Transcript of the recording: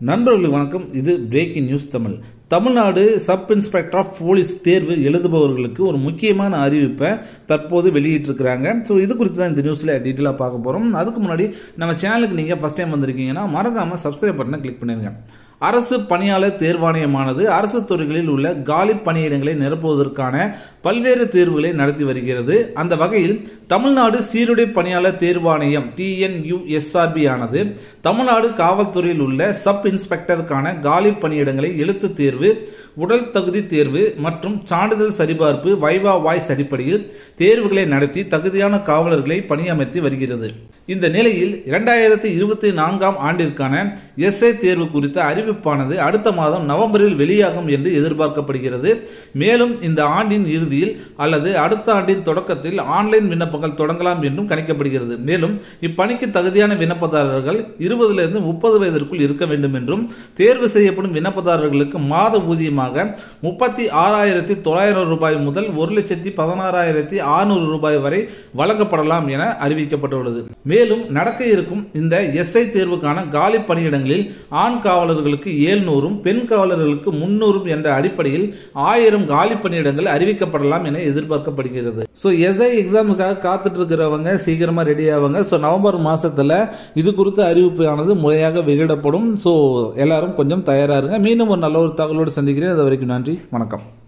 நண்பர்களுக்கு வணக்கம் இது breaking news Tamil Tamil Nadu sub inspector of police தேர்வு எழுதுபவர்களுக்கு ஒரு முக்கியமான அறிவிப்பை தற்போது வெளியிட்டிருக்கிறாங்க ஸோ இது குறித்து தான் இந்த நியூஸில் டீட்டெயிலாக பார்க்க போகிறோம் அதுக்கு முன்னாடி நம்ம சேனலுக்கு நீங்கள் ஃபஸ்ட் டைம் வந்திருக்கீங்கன்னா மறக்காமல் சப்ஸ்கிரைப் பட்டனை கிளிக் பண்ணிடுங்க அரசு பணியாளர் தேர்வாணையமானது அரசு துறைகளில் உள்ள காலி பணியிடங்களை நிரப்புவதற்கான பல்வேறு தேர்வுகளை நடத்தி வருகிறது அந்த வகையில் தமிழ்நாடு சீருடை பணியாளர் தேர்வாணையம் டிஎன்யூஎஸ்ஆர்பி ஆனது தமிழ்நாடு காவல்துறையில் உள்ள சப் இன்ஸ்பெக்டருக்கான காலி பணியிடங்களை எழுத்து தேர்வு உடல் தகுதி தேர்வு மற்றும் சான்றிதழ் சரிபார்ப்பு வைவா வாய்ஸ் அடிப்படையில் தேர்வுகளை நடத்தி தகுதியான காவலர்களை பணியமர்த்தி வருகிறது இந்த நிலையில் இரண்டாயிரத்தி இருபத்தி நான்காம் ஆண்டிற்கான எஸ்ஐ தேர்வு குறித்த அறிவிப்பானது அடுத்த மாதம் நவம்பரில் வெளியாகும் என்று எதிர்பார்க்கப்படுகிறது மேலும் இந்த ஆண்டின் இறுதியில் அல்லது அடுத்த ஆண்டின் தொடக்கத்தில் ஆன்லைன் விண்ணப்பங்கள் தொடங்கலாம் என்றும் கணிக்கப்படுகிறது மேலும் இப்பணிக்கு தகுதியான விண்ணப்பதாரர்கள் இருபதிலிருந்து முப்பது வயதிற்குள் இருக்க வேண்டும் என்றும் தேர்வு செய்யப்படும் விண்ணப்பதாரர்களுக்கு மாத ஊதியமாக முப்பத்தி ஆறாயிரத்தி தொள்ளாயிரம் ரூபாய் முதல் ஒரு லட்சத்தி பதினாறாயிரத்தி அறுநூறு ரூபாய் வரை வழங்கப்படலாம் என அறிவிக்கப்பட்டுள்ளது மேலும் நடக்க இருக்கும் இந்த எஸ்ஐ தேர்வுக்கான காலி பணியிடங்களில் ஆண் காவலர்களுக்கு ஏழ்நூறும் பெண் காவலர்களுக்கு முன்னூறும் என்ற அடிப்படையில் ஆயிரம் காலி பணியிடங்கள் அறிவிக்கப்படலாம் என எதிர்பார்க்கப்படுகிறது ஸோ எஸ்ஐ எக்ஸாமுக்காக காத்துட்டு இருக்கிறவங்க சீக்கிரமா ரெடி ஆவாங்க ஸோ நவம்பர் மாசத்துல இது குறித்த அறிவிப்பானது முறையாக வெளியிடப்படும் ஸோ எல்லாரும் கொஞ்சம் தயாரா இருங்க மீண்டும் ஒரு நல்ல ஒரு தகவலோடு சந்திக்கிறேன் அது வரைக்கும் நன்றி வணக்கம்